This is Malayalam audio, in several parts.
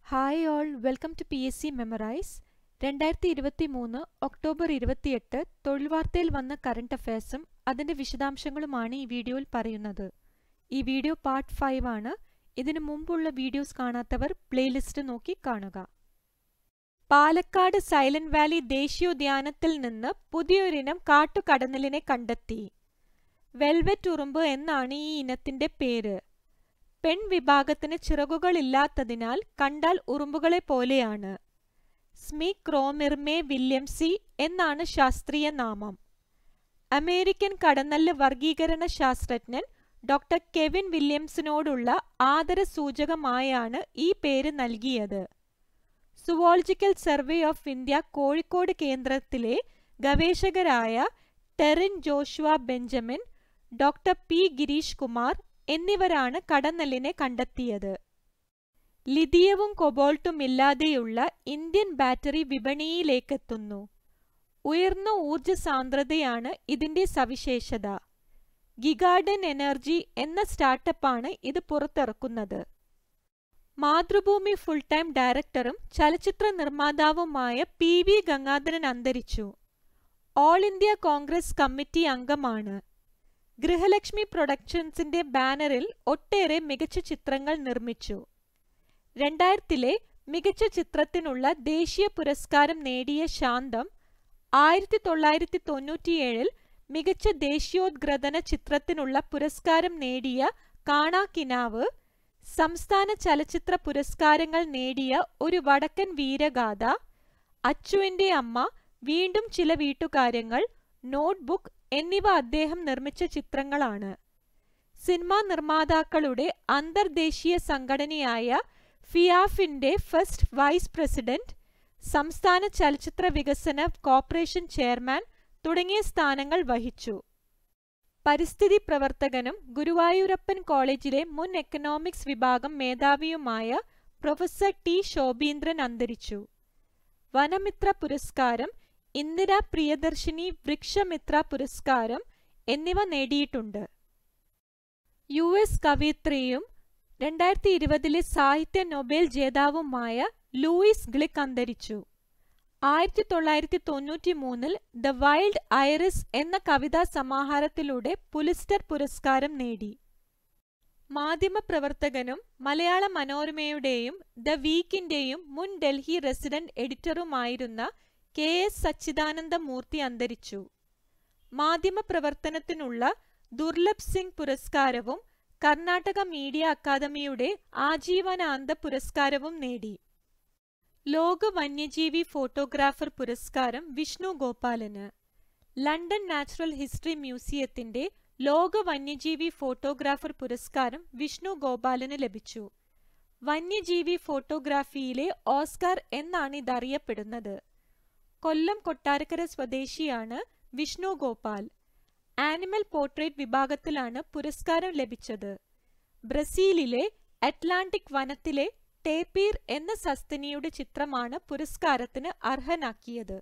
hi all welcome to P S C memorise രണ്ടായിരത്തി ഇരുപത്തി മൂന്ന് ഒക്ടോബർ ഇരുപത്തിയെട്ട് തൊഴിൽ വാർത്തയിൽ വന്ന കറണ്ട് അഫയേഴ്സും അതിന്റെ വിശദാംശങ്ങളുമാണ് ഈ വീഡിയോയിൽ പറയുന്നത് ഈ വീഡിയോ പാർട്ട് ഫൈവ് ആണ് ഇതിനു മുമ്പുള്ള വീഡിയോസ് കാണാത്തവർ പ്ലേലിസ്റ്റ് നോക്കി കാണുക പാലക്കാട് സൈലന്റ് വാലി ദേശീയോദ്യാനത്തിൽ നിന്ന് പുതിയൊരിനം കാട്ടുകടന്നലിനെ കണ്ടെത്തി വെൽവെറ്റ് ഉറുമ്പ് എന്നാണ് ഈ ഇനത്തിന്റെ പേര് പെൺവിഭാഗത്തിന് ചിറകുകളില്ലാത്തതിനാൽ കണ്ടാൽ ഉറുമ്പുകളെ പോലെയാണ് സ്മിക്രോമിർമേ വില്യംസി എന്നാണ് ശാസ്ത്രീയ നാമം അമേരിക്കൻ കടന്നല് വർഗീകരണ ശാസ്ത്രജ്ഞൻ ഡോക്ടർ കെവിൻ വില്യംസിനോടുള്ള ആദരസൂചകമായാണ് ഈ പേര് നൽകിയത് zoological survey of India Kozhikode കേന്ദ്രത്തിലെ ഗവേഷകരായ Terin Joshua Benjamin doctor P Girish Kumar എന്നിവരാണ് കടന്നലിനെ കണ്ടെത്തിയത് ലിഥിയവും കൊബോൾട്ടും ഇല്ലാതെയുള്ള ഇന്ത്യൻ ബാറ്ററി വിപണിയിലേക്കെത്തുന്നു ഉയർന്ന ഊർജ സാന്ദ്രതയാണ് ഇതിന്റെ സവിശേഷത ഗിഗാർഡൻ എനർജി എന്ന സ്റ്റാർട്ടപ്പാണ് ഇത് പുറത്തിറക്കുന്നത് മാതൃഭൂമി ഫുൾ ടൈം ഡയറക്ടറും ചലച്ചിത്ര നിർമ്മാതാവുമായ പി വി ഗംഗാധരൻ അന്തരിച്ചു ഓൾ ഇന്ത്യ കോൺഗ്രസ് കമ്മിറ്റി അംഗമാണ് ഗൃഹലക്ഷ്മി പ്രൊഡക്ഷൻസിന്റെ ബാനറിൽ ഒട്ടേറെ മികച്ച ചിത്രങ്ങൾ നിർമ്മിച്ചു രണ്ടായിരത്തിലെ മികച്ച ചിത്രത്തിനുള്ള ദേശീയ പുരസ്കാരം നേടിയ ശാന്തം ആയിരത്തി തൊള്ളായിരത്തി തൊണ്ണൂറ്റിയേഴിൽ മികച്ച ദേശീയോദ്ഗ്രഥന ചിത്രത്തിനുള്ള പുരസ്കാരം നേടിയ കാണാക്കിനാവ് സംസ്ഥാന ചലച്ചിത്ര പുരസ്കാരങ്ങൾ നേടിയ ഒരു വടക്കൻ വീരഗാഥ അച്ചുവിന്റെ അമ്മ വീണ്ടും ചില വീട്ടുകാര്യങ്ങൾ നോട്ട്ബുക്ക് എന്നിവ അദ്ദേഹം നിർമ്മിച്ച ചിത്രങ്ങളാണ് സിനിമാ നിർമ്മാതാക്കളുടെ അന്തർദേശീയ സംഘടനയായ ഫിയാഫിന്റെ ഫസ്റ്റ് വൈസ് പ്രസിഡന്റ് സംസ്ഥാന ചലച്ചിത്ര വികസന കോർപ്പറേഷൻ ചെയർമാൻ തുടങ്ങിയ സ്ഥാനങ്ങൾ വഹിച്ചു പരിസ്ഥിതി പ്രവർത്തകനും ഗുരുവായൂരപ്പൻ കോളേജിലെ മുൻ എക്കണോമിക്സ് വിഭാഗം മേധാവിയുമായ പ്രൊഫസർ ടി ശോഭീന്ദ്രൻ അന്തരിച്ചു വനമിത്ര പുരസ്കാരം ഇന്ദിര പ്രിയദർശിനി വൃക്ഷമിത്ര പുരസ്കാരം എന്നിവ നേടിയിട്ടുണ്ട് യു എസ് കവിത്രിയും രണ്ടായിരത്തി ഇരുപതിലെ സാഹിത്യ നൊബേൽ ജേതാവുമായ ലൂയിസ് ഗ്ലിക് അന്തരിച്ചു ആയിരത്തി തൊള്ളായിരത്തി തൊണ്ണൂറ്റി മൂന്നിൽ ദ വൈൽഡ് ഐറിസ് എന്ന കവിതാ സമാഹാരത്തിലൂടെ പുലിസ്റ്റർ പുരസ്കാരം നേടി മാധ്യമപ്രവർത്തകനും മലയാള മനോരമയുടെയും ദ വീക്കിന്റെയും മുൻ ഡൽഹി റെസിഡന്റ് എഡിറ്ററുമായിരുന്ന കെ എസ് സച്ചിദാനന്ദ മൂർത്തി അന്തരിച്ചു മാധ്യമപ്രവർത്തനത്തിനുള്ള ദുർലഭ് സിംഗ് പുരസ്കാരവും കർണാടക മീഡിയ അക്കാദമിയുടെ ആജീവനാന്ത പുരസ്കാരവും നേടി ലോക വന്യജീവി ഫോട്ടോഗ്രാഫർ പുരസ്കാരം വിഷ്ണു ഗോപാലന് ലണ്ടൻ നാച്ചുറൽ ഹിസ്റ്ററി മ്യൂസിയത്തിന്റെ ലോക വന്യജീവി ഫോട്ടോഗ്രാഫർ പുരസ്കാരം വിഷ്ണു ഗോപാലന് ലഭിച്ചു വന്യജീവി ഫോട്ടോഗ്രാഫിയിലെ ഓസ്കാർ എന്നാണ് ഇതറിയപ്പെടുന്നത് കൊല്ലം കൊട്ടാരക്കര സ്വദേശിയാണ് വിഷ്ണു ഗോപാൽ ആനിമൽ പോർട്രേറ്റ് വിഭാഗത്തിലാണ് പുരസ്കാരം ലഭിച്ചത് ബ്രസീലിലെ അറ്റ്ലാന്റിക് വനത്തിലെ ടേപ്പീർ എന്ന സസ്തനിയുടെ ചിത്രമാണ് പുരസ്കാരത്തിന് അർഹനാക്കിയത്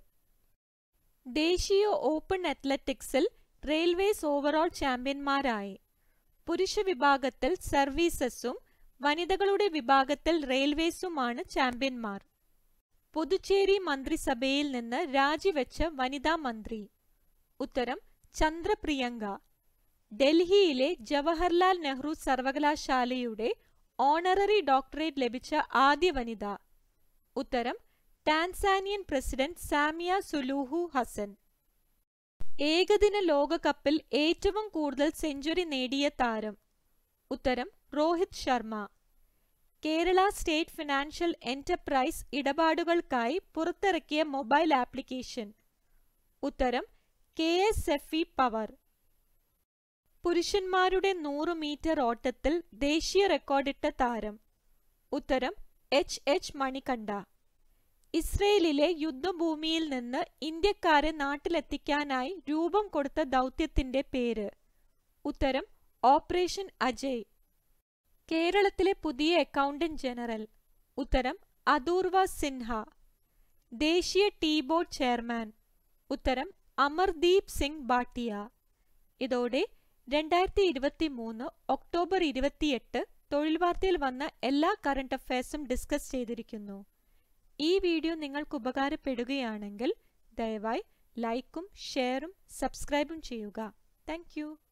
ദേശീയ ഓപ്പൺ അത്ലറ്റിക്സിൽ റെയിൽവേസ് ഓവറോൾ ചാമ്പ്യന്മാരായി പുരുഷ വിഭാഗത്തിൽ സർവീസസും വനിതകളുടെ വിഭാഗത്തിൽ റെയിൽവേസുമാണ് ചാമ്പ്യന്മാർ പുതുച്ചേരി മന്ത്രിസഭയിൽ നിന്ന് രാജിവെച്ച വനിതാ മന്ത്രി ഉത്തരം ചന്ദ്രപ്രിയങ്ക ഡൽഹിയിലെ ജവഹർലാൽ നെഹ്റു സർവകലാശാലയുടെ ഓണററി ഡോക്ടറേറ്റ് ലഭിച്ച ആദ്യ വനിത ഉത്തരം Tanzanian president Samia Suluhu Hassan ഏകദിന ലോകകപ്പിൽ ഏറ്റവും കൂടുതൽ സെഞ്ചുറി നേടിയ താരം ഉത്തരം Rohit Sharma Kerala state financial enterprise ഇടപാടുകൾക്കായി പുറത്തിറക്കിയ മൊബൈൽ ആപ്ലിക്കേഷൻ ഉത്തരം K S F E power പുരുഷന്മാരുടെ നൂറ് മീറ്റർ ഓട്ടത്തിൽ ദേശീയ റെക്കോർഡിട്ട താരം ഉത്തരം എച്ച് എച്ച് മണികണ്ഠ ഇസ്രയേലിലെ യുദ്ധഭൂമിയിൽ നിന്ന് ഇന്ത്യക്കാരെ നാട്ടിലെത്തിക്കാനായി രൂപം കൊടുത്ത ദൗത്യത്തിന്റെ പേര് ഉത്തരം ഓപ്പറേഷൻ അജയ് കേരളത്തിലെ പുതിയ അക്കൗണ്ടന്റ് ജനറൽ ഉത്തരം അദൂർവ സിൻഹ ദേശീയ ടീ ബോർഡ് ചെയർമാൻ ഉത്തരം അമർദീപ് സിംഗ് ഭാട്ടിയ ഇതോടെ രണ്ടായിരത്തി ഇരുപത്തി മൂന്ന് ഒക്ടോബർ ഇരുപത്തിയെട്ട് തൊഴിൽ വാർത്തയിൽ വന്ന എല്ലാ കറണ്ട് അഫയേഴ്സും ഡിസ്കസ് ചെയ്തിരിക്കുന്നു ഈ വീഡിയോ നിങ്ങൾക്ക് ഉപകാരപ്പെടുകയാണെങ്കിൽ ദയവായി ലൈക്കും ഷെയറും സബ്സ്ക്രൈബും ചെയ്യുക താങ്ക്